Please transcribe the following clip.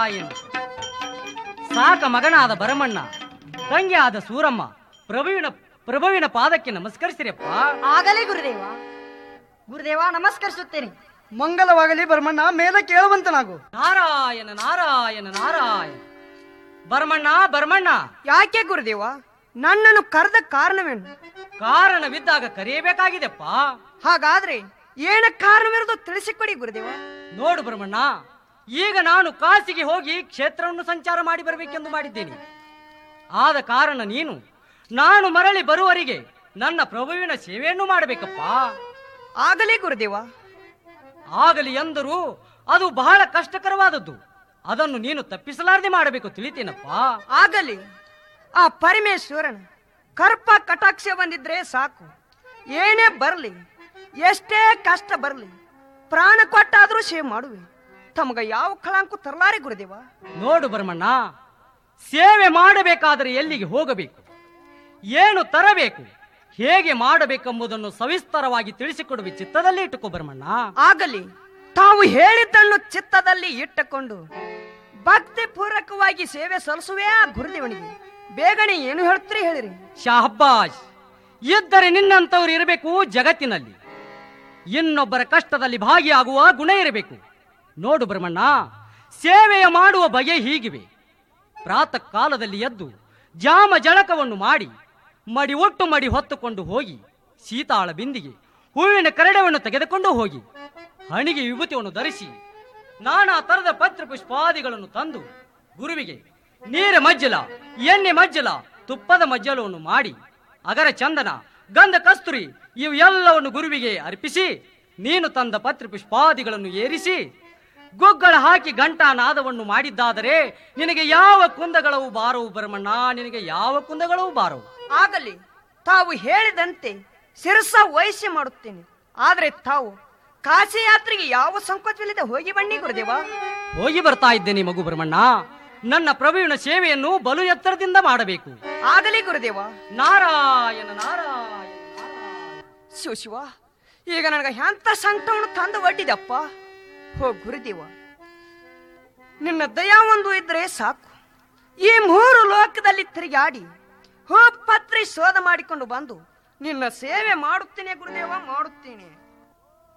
ನಾರಾಯಣ ಸಾಕ ಮಗನಾದ ಭರಮಣ್ಣ ತಂಗಿಯಾದ ಸೂರಮ್ಮ ಪ್ರಭುವಿನ ಪ್ರಭುವಿನ ಪಾದಕ್ಕೆ ನಮಸ್ಕರಿಸಿರಪ್ಪ ಆಗಲೇ ಗುರುದೇವ ಗುರುದೇವ ನಮಸ್ಕರಿಸುತ್ತೇನೆ ಮಂಗಲವಾಗಲಿ ಭರಮಣ್ಣ ಮೇಲೆ ಕೇಳುವಂತನಾಗು ನಾರಾಯಣ ನಾರಾಯಣ ನಾರಾಯಣ ಭರಮಣ್ಣ ಭರಮಣ್ಣ ಯಾಕೆ ಗುರುದೇವ ನನ್ನನ್ನು ಕರೆದ ಕಾರಣವೇನು ಕಾರಣವಿದ್ದಾಗ ಕರೆಯಬೇಕಾಗಿದೆಪ್ಪ ಹಾಗಾದ್ರೆ ಏನ ಕಾರಣವಿರೋದು ತಿಳಿಸಿಕೊಡಿ ಗುರುದೇವ ನೋಡು ಭರಮಣ್ಣ ಈಗ ನಾನು ಕಾಸಿಗೆ ಹೋಗಿ ಕ್ಷೇತ್ರವನ್ನು ಸಂಚಾರ ಮಾಡಿ ಬರಬೇಕೆಂದು ಮಾಡಿದ್ದೇನೆ ಆದ ಕಾರಣ ನೀನು ನಾನು ಮರಳಿ ಬರುವವರೆಗೆ ನನ್ನ ಪ್ರಭುವಿನ ಸೇವೆಯನ್ನು ಮಾಡಬೇಕಪ್ಪ ಆಗಲೇ ಗುರುದೇವ ಆಗಲಿ ಎಂದರೂ ಅದು ಬಹಳ ಕಷ್ಟಕರವಾದದ್ದು ಅದನ್ನು ನೀನು ತಪ್ಪಿಸಲಾರದೆ ಮಾಡಬೇಕು ತಿಳಿತೇನಪ್ಪ ಆಗಲಿ ಆ ಪರಮೇಶ್ವರನ ಕರ್ಪ ಕಟಾಕ್ಷ ಬಂದಿದ್ರೆ ಸಾಕು ಏನೇ ಬರಲಿ ಎಷ್ಟೇ ಕಷ್ಟ ಬರಲಿ ಪ್ರಾಣ ಕೊಟ್ಟಾದ್ರೂ ಸೇವೆ ಮಾಡುವೆ ತಮಗ ಯಾವ ಕಳಂಕು ತರಲಾರೆ ಗುರುದೇವ ನೋಡು ಭರಮಣ್ಣ ಸೇವೆ ಮಾಡಬೇಕಾದರೆ ಎಲ್ಲಿಗೆ ಹೋಗಬೇಕು ಏನು ತರಬೇಕು ಹೇಗೆ ಮಾಡಬೇಕೆಂಬುದನ್ನು ಸವಿಸ್ತರವಾಗಿ ತಿಳಿಸಿಕೊಡುವೆ ಚಿತ್ತದಲ್ಲಿ ಇಟ್ಟುಕೋ ಭರಮಣ್ಣ ಆಗಲಿ ತಾವು ಹೇಳಿದ್ದನ್ನು ಚಿತ್ತದಲ್ಲಿ ಇಟ್ಟುಕೊಂಡು ಭಕ್ತಿ ಪೂರ್ವಕವಾಗಿ ಸೇವೆ ಸಲ್ಲಿಸುವೆ ಆ ಗುರುದೇವನಿಗೆ ಬೇಗನೆ ಏನು ಹೇಳ್ತೀರಿ ಹೇಳಿರಿ ಶಾಹಬ್ಬಾಜ್ ಇದ್ದರೆ ನಿನ್ನಂತವ್ರು ಇರಬೇಕು ಜಗತ್ತಿನಲ್ಲಿ ಇನ್ನೊಬ್ಬರ ಕಷ್ಟದಲ್ಲಿ ಭಾಗಿಯಾಗುವ ಗುಣ ಇರಬೇಕು ನೋಡು ಬ್ರಹ್ಮಣ್ಣ ಸೇವೆಯ ಮಾಡುವ ಬಗೆ ಹೀಗಿವೆ ಪ್ರಾತಃ ಕಾಲದಲ್ಲಿ ಎದ್ದು ಜಾಮ ಜಳಕವನ್ನು ಮಾಡಿ ಮಡಿ ಒಟ್ಟು ಮಡಿ ಹೊತ್ತುಕೊಂಡು ಹೋಗಿ ಸೀತಾಳ ಬಿಂದಿಗೆ ಹೂವಿನ ಕರಡವನ್ನು ತೆಗೆದುಕೊಂಡು ಹೋಗಿ ಹಣಿಗೆ ವಿಭೂತಿಯನ್ನು ಧರಿಸಿ ನಾನಾ ತರದ ಪತ್ರ ಪುಷ್ಪಾದಿಗಳನ್ನು ತಂದು ಗುರುವಿಗೆ ನೀರ ಮಜ್ಜಲ ಎಣ್ಣೆ ಮಜ್ಜಲ ತುಪ್ಪದ ಮಜ್ಜಲವನ್ನು ಮಾಡಿ ಅಗರ ಚಂದನ ಗಂಧ ಕಸ್ತೂರಿ ಇವು ಎಲ್ಲವನ್ನು ಗುರುವಿಗೆ ಅರ್ಪಿಸಿ ನೀನು ತಂದ ಪತ್ರ ಪುಷ್ಪಾದಿಗಳನ್ನು ಏರಿಸಿ ಗುಗ್ಗಳ ಹಾಕಿ ಘಂಟಾ ನಾದವನ್ನು ಮಾಡಿದ್ದಾದರೆ ನಿನಗೆ ಯಾವ ಕುಂದಗಳವು ಬಾರವು ಬರಮಣ್ಣ ನಿನಗೆ ಯಾವ ಕುಂದಗಳವು ಬಾರವು ಆಗಲಿ ತಾವು ಹೇಳಿದಂತೆ ಶಿರಸ ವಹಿಸಿ ಮಾಡುತ್ತೇನೆ ಆದ್ರೆ ತಾವು ಕಾಶಿ ಯಾತ್ರೆಗೆ ಯಾವ ಸಂಕೋಚವಿಲ್ಲದೆ ಹೋಗಿ ಬನ್ನಿ ಗುರುದೇವ ಹೋಗಿ ಬರ್ತಾ ಇದ್ದೇನೆ ಮಗು ಬ್ರಹ್ಮಣ್ಣ ನನ್ನ ಪ್ರಭುವಿನ ಸೇವೆಯನ್ನು ಬಲು ಎತ್ತರದಿಂದ ಮಾಡಬೇಕು ಆಗಲಿ ಗುರುದೇವ ನಾರಾಯಣ ನಾರಾಯಣ ನಾರಾಯಣ. ಶಿವ ಶಿವ ಈಗ ನನಗೆ ಎಂತ ಸಂಕಟವನ್ನು ತಂದು ಒಡ್ಡಿದಪ್ಪ ಹೋ ಗುರುದೇವ ನಿನ್ನ ದಯಾ ಒಂದು ಇದ್ರೆ ಸಾಕು ಈ ಮೂರು ಲೋಕದಲ್ಲಿ ತಿರುಗಾಡಿ ಹೋ ಪತ್ರಿ ಶೋಧ ಮಾಡಿಕೊಂಡು ಬಂದು ನಿನ್ನ ಸೇವೆ ಮಾಡುತ್ತೇನೆ ಗುರುದೇವ ಮಾಡುತ್ತೇನೆ